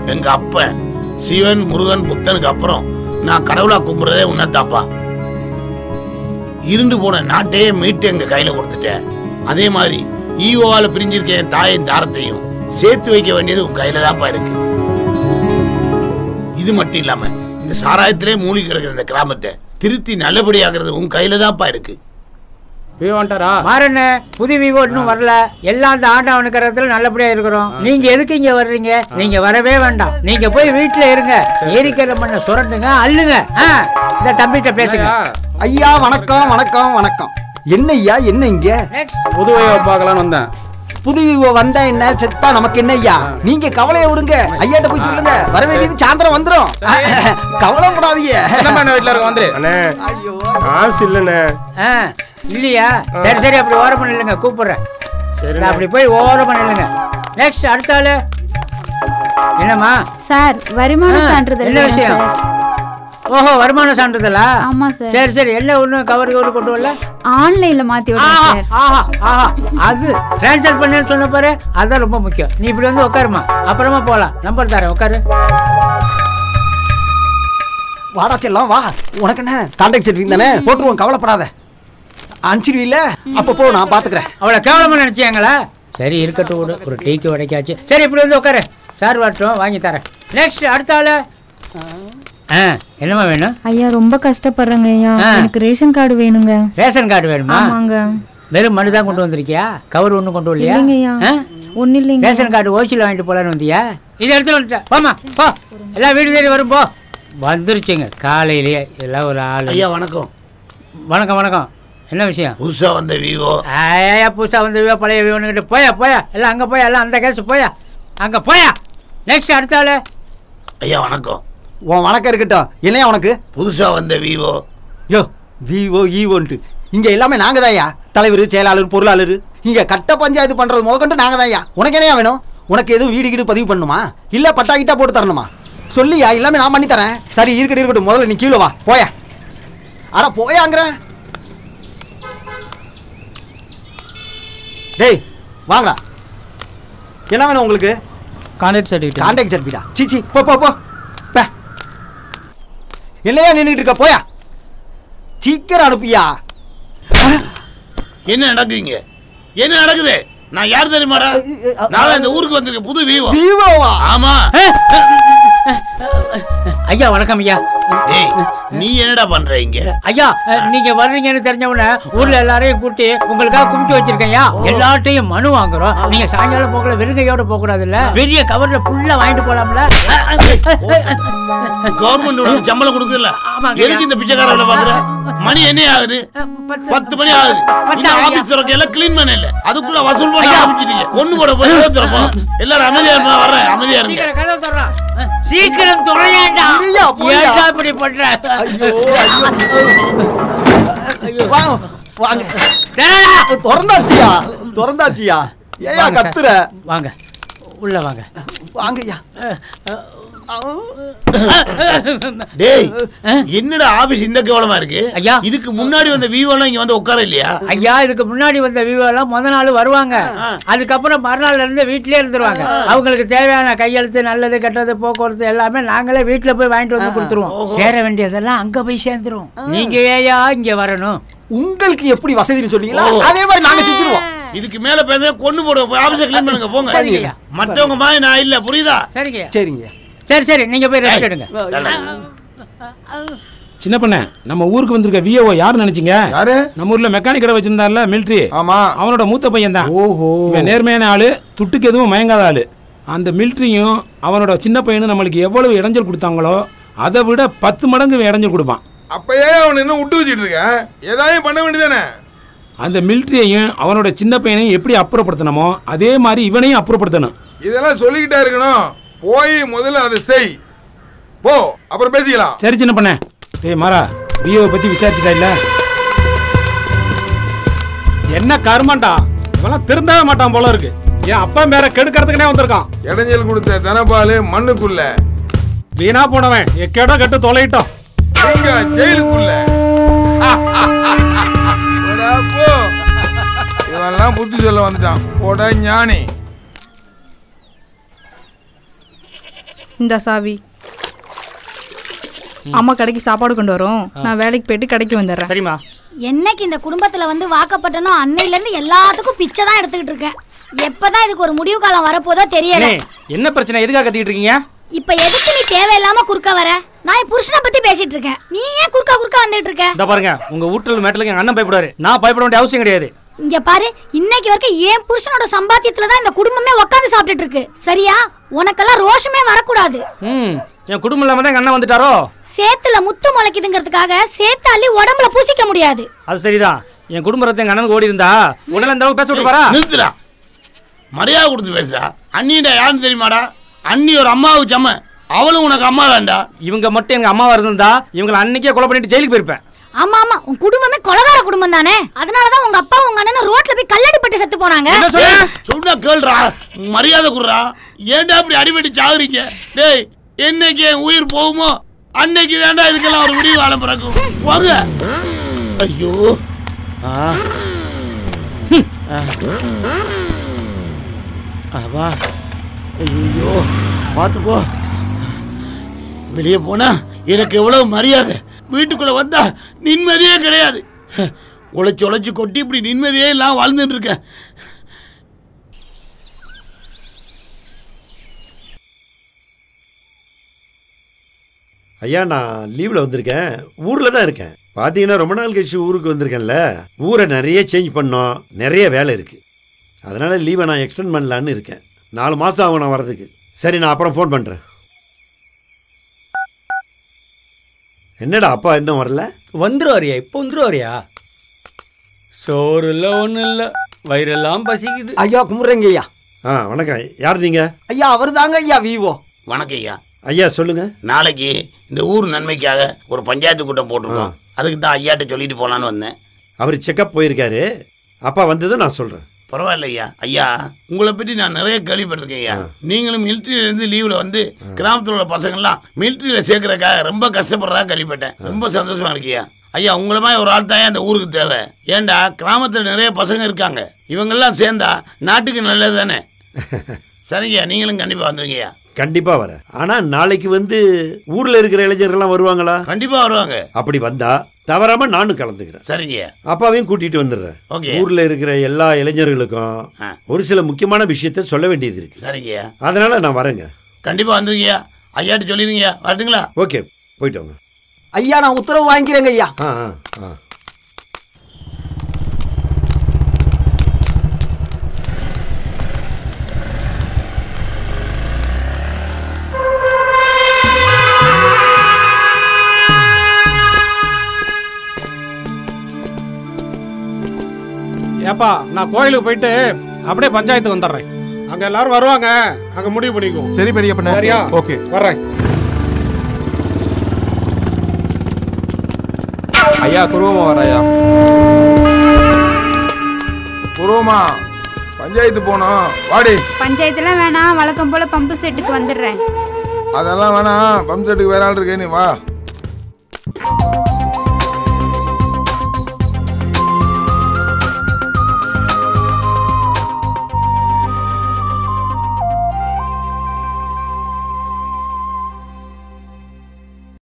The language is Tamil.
எங்க அப்பன் சிவன் முருகன் புத்தனுக்கு அப்புறம் நான் கடவுளா கும்பிடுறதே உன்னதாப்பா இருண்டு போன நாட்டையே மீட்டு எங்க கையில கொடுத்துட்டேன் அதே மாதிரி ஈவோவால பிரிஞ்சிருக்க என் தாயின் தாரத்தையும் சேர்த்து வைக்க வேண்டியது உன் கையில தான்ப்பா இருக்கு இது மட்டும் இல்லாம இந்த சாராயத்திலே மூழ்கி கிடக்கிற இந்த கிராமத்தை திருத்தி நல்லபடியாகிறது உன் கையில தான்ப்பா இருக்கு வந்துட்டாரா மாறண்ணே புது விவோ இன்னும் வரல எல்லாம் அந்த ஆண்டவனுக்கிறதுல நல்லபடியா இருக்கிறோம் நீங்க எதுக்கு இங்க வர்றீங்க நீங்க வரவே வேண்டாம் நீங்க போய் வீட்டுல இருங்க ஏரிக்கிற மண்ணை சுரண்டுங்க அள்ளுங்க ஆ, இந்த தம்பிகிட்ட பேசுங்க ஐயா வணக்கம் வணக்கம் வணக்கம் என்ன ஐயா என்ன இங்க புது வயவை பார்க்கலான்னு வந்தேன் புது விவோ வந்தா என்ன செத்தா நமக்கு என்ன ஐயா நீங்க கவலையை விடுங்க ஐயாட்ட போய் சொல்லுங்க வர வேண்டியது சாயந்தரம் வந்துரும் கவலைப்படாதீங்க சின்னப்பா என்ன வீட்டுல இருக்க வந்துரு அண்ணே காசு இல்லைண்ணே ஆ, இல்லையா சரி சரி அப்படி ஓரம் பண்ணிடுங்க கூப்பிடுறேன் சரி அப்படி போய் ஓரம் பண்ணிடுங்க நெக்ஸ்ட் அடுத்த ஆளு என்னம்மா சார் வருமான ஆ, சான்றிதழ் என்ன வேணும் விஷயம் சார் ஓஹோ வருமான சான்றிதழா ஆமா சார் சரி சரி என்ன ஒண்ணு கவர் கவர் கொண்டு வரல ஆன்லைன்ல மாத்தி விடுறேன் ஆஹா சார் ஆஹா ஆஹா அது ட்ரான்ஸ்ஃபர் பண்ணேன்னு சொன்ன பாரு அதான் ரொம்ப முக்கியம் நீ இப்படி வந்து உட்காருமா அப்புறமா போலாம் நம்பர் தரேன் உட்காரு வாடா செல்லம் வா உனக்கு என்ன கான்டாக்ட் சர்டிஃபிகேட் தானே போட்டுருவோம் கவலைப்படாத அனுப்பிச்சிடுவீல்ல அப்போ போ நான் பாத்துக்கிறேன் அவளை கேவலமா நினைச்சியாங்களா சரி இருக்கட்டும் விடு ஒரு டீக்கு உடைக்காச்சு சரி இப்படி வந்து உட்காரு சார் வரட்டும் வாங்கி தரேன் நெக்ஸ்ட் அடுத்த ஆளு ஆ என்னம்மா வேணும் ஐயா ரொம்ப கஷ்டப்படுறேங்க ஐயா ஆ. எனக்கு ரேஷன் கார்டு வேணுங்க ரேஷன் கார்டு வேணுமா ஆமாங்க வெறும் மனு தான் கொண்டு வந்திருக்கியா கவர் ஒன்றும் கொண்டு வரலையா இல்லைங்க ஐயா ஆ? ஒன்னும் இல்லைங்க ரேஷன் கார்டு ஓசியில் வாங்கிட்டு போலான்னு வந்தியா இதை எடுத்துட்டு வந்துட்டேன் போமா போ எல்லாம் வீடு தேடி வரும் போ வந்துருச்சுங்க காலையிலேயே எல்லாம் ஒரு ஆள் ஐயா வணக்கம் வணக்கம் வணக்கம் என்ன விஷயம் புதுசா வந்த விவோ ஐயா புதுசாக வந்து விவோ பழைய விவோனுக்கிட்ட போயா போயா எல்லாம் அங்கே போயா எல்லாம் அந்த கேஸ் போயா அங்கே போயா நெக்ஸ்ட் அடுத்த ஆளு ஐயா வணக்கம் உன் வணக்கம் இருக்கட்டும் என்னையா உனக்கு புதுசா வந்த விவோ யோ விவோ ஈவோன்ட்டு இங்க எல்லாமே நாங்க தான்யா தலைவர் செயலாளர் பொருளாளர் இங்க கட்ட பஞ்சாயத்து பண்றது முதற்கொண்டு நாங்க தான்யா உனக்கு என்னையா வேணும் உனக்கு எதுவும் வீடு கீடு பதிவு பண்ணுமா இல்ல பட்டா கிட்டா போட்டு தரணுமா சொல்லியா எல்லாமே நான் பண்ணி தரேன் சரி இருக்கட்டும் இருக்கட்டும் முதல்ல நீ கீழே வா போயா அட போயாங்கிறேன் டேய் வாங்கடா என்ன வேணும் உங்களுக்கு கான்டாக்ட் சர்டிஃபிகேட் கான்டாக்ட் சர்டிஃபிகேட்டா சீச்சி போ போ போ பே என்னையா நின்றுட்டு இருக்க போயா சீக்கிரம் அனுப்பியா என்ன நடக்குதுங்க என்ன நடக்குது நான் யார் தெரியுமாடா நான் இந்த ஊருக்கு வந்திருக்க புது விவோ விவோவா ஆமா ஐயா வணக்கம் ஐயா ஏய் நீ என்னடா பண்ற இங்க ஐயா அஹ், நீங்க வர்றீங்கன்னு தெரிஞ்ச உடனே ஊர்ல எல்லாரையும் கூட்டி உங்களுக்காக கும்பிட்டு வச்சிருக்கேன் ஐயா எல்லார்ட்டையும் மனு வாங்குறோம் நீங்க சாயங்காலம் போகல வெறுங்கையோட போக கூடாது இல்ல பெரிய கவர்ல ஃபுல்லா வாங்கிட்டு போலாம்ல கவர்மெண்ட் சம்பளம் கொடுக்குதுல்ல ஆமாங்க. எதுக்கு இந்த பிச்சைக்கார வேலை பாக்குற மணி என்ன ஆகுது பத்து மணி ஆகுது இந்த பத்தாகுது. ஆபீஸ் திறக்க எல்லாம் கிளீன் பண்ண இல்ல அதுக்குள்ள வசூல் பண்ண ஐயா. ஆரம்பிச்சிட்டீங்க கொண்டு போட போய் கதவை திறப்போம் எல்லாரும் அமைதியா இருங்க நான் வர்றேன் அமைதியா இருங்க சீக்கிரம் கதவு திறறா. சீக்கிரம் துறையாண்டா இருயா, போயா. ஏன்டா இப்படி பண்ற ஐயோ வாங்க வாங்க திறடா. திறந்தாச்சியா திறந்தாச்சியா ஏயா வாங்க சார். கத்துற வாங்க உள்ள வாங்க வாங்கய்யா டேய் என்னடா ஆபீஸ் இந்த கேவலமா இருக்கு ஐயா. இதுக்கு முன்னாடி வந்த விவோ எல்லாம் இங்க வந்து உட்கார இல்லையா ஐயா இதுக்கு முன்னாடி வந்த விவோ எல்லாம் முத நாள் வருவாங்க அதுக்கப்புறம் மறுநாள்ல இருந்து வீட்லயே இருந்துருவாங்க அவங்களுக்கு தேவையான கையெழுத்து நல்லது கெட்டது போக்குவரத்து எல்லாமே நாங்களே வீட்டுல போய் வாங்கிட்டு வந்து கொடுத்துருவோம் சேர வேண்டியதெல்லாம் அங்க போய் சேர்ந்துரும் நீங்க ஏயா இங்க வரணும் உங்களுக்கு எப்படி வசதின்னு சொன்னீங்களா ஓ. அதே மாதிரி நாங்க செஞ்சிருவோம் இதுக்கு மேல பேசுற கொண்டு போடுவோம் போய் ஆபீஸை க்ளீன் பண்ணுங்க போங்க சரிங்கய்யா. மற்றவங்க மாதிரி நான் இல்ல புரியுதா சரிங்க சரிங்க சரி சரி நீங்க போய் ரெஸ்ட் எடுங்க தலை. சின்ன பண்ண நம்ம ஊருக்கு வந்திருக்க விஏஓ யாரு நினைச்சீங்க யாரு நம்ம ஊர்ல மெக்கானிக் கடை வச்சிருந்தாருல மிலிட்ரி ஆமா அவனோட மூத்த பையன் தான் ஓஹோ இவன் நேர்மையான ஆளு துட்டுக்கு எதுவும் மயங்காத ஆளு அந்த மிலிட்ரியும் அவனோட சின்ன பையனும் நம்மளுக்கு எவ்வளவு இடைஞ்சல் கொடுத்தாங்களோ அதை விட பத்து மடங்கு இவன் இடைஞ்சல் கொடுப்பான் அப்பயே அவன் இன்னும் விட்டு வச்சிட்டு இருக்க ஏதாவது பண்ண வேண்டியதானே அந்த மிலிட்ரியையும் அவனோட சின்ன பையனையும் எப்படி அப்புறப்படுத்தணுமோ அதே மாதிரி இவனையும் அப்புறப்படுத்தணும் இதெல்லாம் சொல்லிக்கிட்டே இருக்கணும் போய் முதல்ல அதை செய் போ அப்புறம் பேசிக்கலாம் சரி சின்ன பண்ண டேய் மாறா விஏஓ பத்தி விசாரிச்சுட்டா இல்ல என்ன கருமண்டா இவெல்லாம் திருந்தவே மாட்டான் போல இருக்கு என் அப்பா மேல கெடுக்கிறதுக்குனே வந்திருக்கான் இடைஞ்சல் கொடுத்த தனபாலு மண்ணுக்குள்ள வீணா போனவன் எக்கேடோ கட்டு தொலையிட்டோம் எங்க ஜெயிலுக்குள்ள போடா, போ இவெல்லாம் புத்தி சொல்ல வந்துட்டான் போட ஞானி இந்த சாவி அம்மா கடைக்கு சாப்பாடு கொண்டு வரும் நான் வேலைக்கு போயிட்டு கடைக்கு வந்துடுறேன் சரிம்மா என்னைக்கு இந்த குடும்பத்துல வந்து வாக்கப்பட்டனோ அன்னையில இருந்து எல்லாத்துக்கும் பிச்சை தான் எடுத்துக்கிட்டு இருக்கேன் எப்பதான் இதுக்கு ஒரு முடிவு காலம் வரப்போதோ தெரியல அண்ணே, என்ன பிரச்சனை எதுக்காக கத்திக்கிட்டு இருக்கீங்க இப்ப எதுக்கு நீ தேவையில்லாம குறுக்க வர நான் என் புருஷனை பத்தி பேசிட்டு இருக்கேன் நீ ஏன் குறுக்கா குறுக்கா வந்துட்டு இருக்க இந்த பாருங்க உங்க வீட்டுல மேட்டலுக்கு எங்க அண்ணன் பயப்படுவாரு நான் பயப்பட வேண்டிய அவசியம் கிடையாது இங்க பாரு இன்னைக்கு வரைக்கும் என் புருஷனோட சம்பாத்தியத்துல தான் இந்த குடும்பமே உட்காந்து சாப்பிட்டுட்டு இருக்கு சரியா உனக்கெல்லாம் ரோஷமே வரக்கூடாது ம் என் குடும்பம் இல்லாம தான் எங்க அண்ணன் வந்துட்டாரோ சேத்துல முத்து முளைக்குதுங்கிறதுக்காக சேத்து அள்ளி உடம்புல பூசிக்க முடியாது அது சரிதான் என் குடும்பத்தை எங்க அண்ணனுக்கு ஓடி இருந்தா உடனே இந்த அளவுக்கு பேச விட்டு பாரா நிறுத்துடா மரியாதை கொடுத்து பேசுடா அண்ணிடா யாருன்னு தெரியுமாடா அண்ணி ஒரு அம்மாவுக்கு சம அவளும் உனக்கு அம்மா வேண்டா இவங்க மட்டும் எங்க அம்மாவா இருந்திருந்தா இவங்களை அன்னைக்கே கொலை பண்ணிட்டு ஜெயிலுக்கு போயிருப்பேன் ஆமா ஆமா உன் குடும்பமே கொலகார குடும்பம் தானே அதனாலதான் உங்க அப்பா உங்க அண்ணன் ரோட்ல போய் கல்லடிப்பட்டு செத்து போனாங்க என்ன சொல்ல ஏய், சொன்னா கேளுடா மரியாதை குடுறா ஏன்டா இப்படி அடிபட்டு சாகுறீங்க டேய் என்னைக்கு என் உயிர் போகுமோ அன்னைக்கு வேண்டா இதுக்கெல்லாம் ஒரு முடிவு ஆள பிறக்கும் போங்க ஐயோ ஆ ஹம். ஆ. ஆவா ஐயோ பார்த்து போ வெளியே போனா எனக்கு எவ்வளவு மரியாதை வீட்டுக்குள்ள வந்தா நிம்மதியே கிடையாது உழைச்சு உழைச்சு கொட்டி இப்படி நிம்மதியே இல்லாம வாழ்ந்துட்டு இருக்கேன் ஐயா நான் லீவில் வந்திருக்கேன் ஊரில் தான் இருக்கேன் பார்த்தீங்கன்னா ரொம்ப நாள் கழிச்சு ஊருக்கு வந்திருக்கேன்ல ஊரை நிறைய சேஞ்ச் பண்ணோம் நிறைய வேலை இருக்குது அதனால் லீவை நான் எக்ஸ்டெண்ட் பண்ணலான்னு இருக்கேன் நாலு மாதம் ஆகும் நான் வரதுக்கு சரி நான் அப்புறம் ஃபோன் பண்ணுறேன் என்னடா அப்பா இன்னும் வரல வந்துருவாரியா இப்போ வந்துருவாரியா சோறு இல்லை ஒன்றும் இல்லை வயிறெல்லாம் பசிக்குது ஐயா கும்பிட்றேங்க ஐயா ஆ வணக்கம் யார் நீங்கள் ஐயா அவர் தாங்க ஐயா விவோ வணக்கம் ஐயா ஐயா சொல்லுங்கள் நாளைக்கு இந்த ஊர் நன்மைக்காக ஒரு பஞ்சாயத்து கூட்டம் போட்டிருக்கோம் அதுக்கு தான் ஐயாட்ட சொல்லிட்டு போலான்னு வந்தேன் அவர் செக்கப் போயிருக்காரு அப்பா வந்ததும் நான் சொல்கிறேன் பரவாயில்ல ஐயா ஐயா உங்களை பற்றி நான் நிறைய கேள்விப்பட்டிருக்கேன் ஐயா நீங்களும் மிலிட்ரியில இருந்து லீவ்ல வந்து கிராமத்தில் உள்ள பசங்கள்லாம் மிலிட்ரியில சேர்க்கறக்காக ரொம்ப கஷ்டப்படுறதா கேள்விப்பட்டேன் ரொம்ப சந்தோஷமா இருக்கியா ஐயா உங்களை மாதிரி ஒரு ஆள் தான் இந்த ஊருக்கு தேவை ஏன்டா கிராமத்தில் நிறைய பசங்க இருக்காங்க இவங்கெல்லாம் சேர்ந்தா நாட்டுக்கு நல்லது தானே சரிங்கய்யா நீங்களும் கண்டிப்பா வந்துருங்கய்யா கண்டிப்பாக வரேன் ஆனால் நாளைக்கு வந்து ஊரில் இருக்கிற இளைஞர்கள்லாம் வருவாங்களா கண்டிப்பா வருவாங்க அப்படி வந்தா தவறாம நானும் கலந்துக்கிறேன் சரிங்கய்யா அப்பாவையும் கூட்டிட்டு வந்துடுறேன் ஓகே. ஊர்ல இருக்கிற எல்லா இளைஞர்களுக்கும் ஆ. ஒரு சில முக்கியமான விஷயத்த சொல்ல வேண்டியது இருக்கு சரிங்கய்யா அதனால நான் வரேங்க கண்டிப்பா வந்துருங்கய்யா ஐயாட்ட சொல்லிருங்கய்யா வரட்டுங்களா ஓகே போயிட்டு வாங்க ஐயா நான் உத்தரவு வாங்கிக்கிறேங்க ஐயா ஆ ஆ ஆ ஏப்பா நான் கோயிலுக்கு போயிட்டு அப்படியே பஞ்சாயத்துக்கு வந்துடுறேன் அங்க எல்லாரும் வருவாங்க அங்க முடிவு பண்ணிக்குவோம் சரி பெரிய பண்ண சரியா ஓகே வர்றேன் ஐயா குருவமா வரையா பூர்வமா பஞ்சாயத்து போனோம் வாடி பஞ்சாயத்துல வேணாம் வழக்கம் போல பம்பு செட்டுக்கு வந்துடுறேன் அதெல்லாம் வேணாம் பம்ப் செட்டுக்கு வேற ஆள் இருக்கே நீ வா